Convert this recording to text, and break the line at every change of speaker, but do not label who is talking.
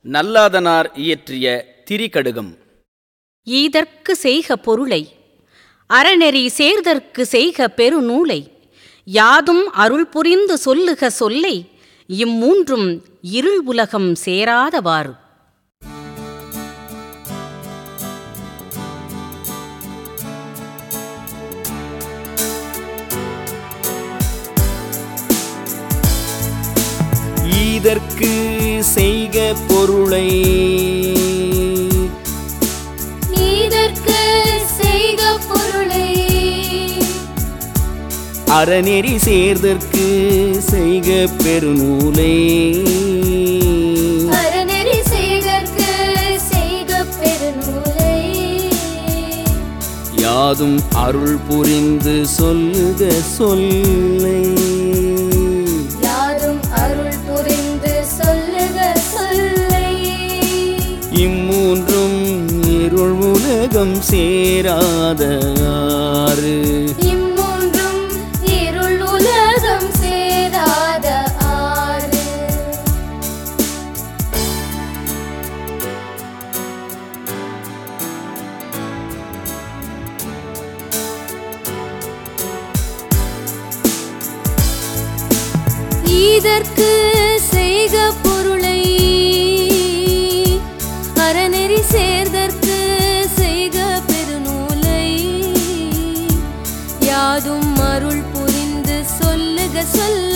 நல்லாதனார் இயற்றிய திரிகடுகம்
ஈதற்கு செய்க பொருளை அறநெறி சேர்தற்கு செய்க பெருநூலை யாதும் அருள் புரிந்து சொல்லுக சொல்லை இம்மூன்றும் இருள் உலகம் சேராதவாறு
ஈதற்கு செய்க பொருளை
இதற்கு செய்க பொருளை
அறநெறி சேர்தற்கு செய்க பெருநூலை
அறநெறி செய்தற்கு செய்க பெருநூலை
யாதும் அருள் புரிந்து சொல்லுக சொல்லை
யாரும் அருள் புரிந்து சொல்லுக சொல்லை
இம்மூன்றும் இருள் உலகம் சேராத ஆறு
இம்மூன்றும் இருள் உலகம் சேராத ஆறு இதற்கு செய்க பொருளை அறநெறி சேர்தற்கு செய்க பெருநூலை யாதும் அருள் புரிந்து சொல்லுக சொல்லை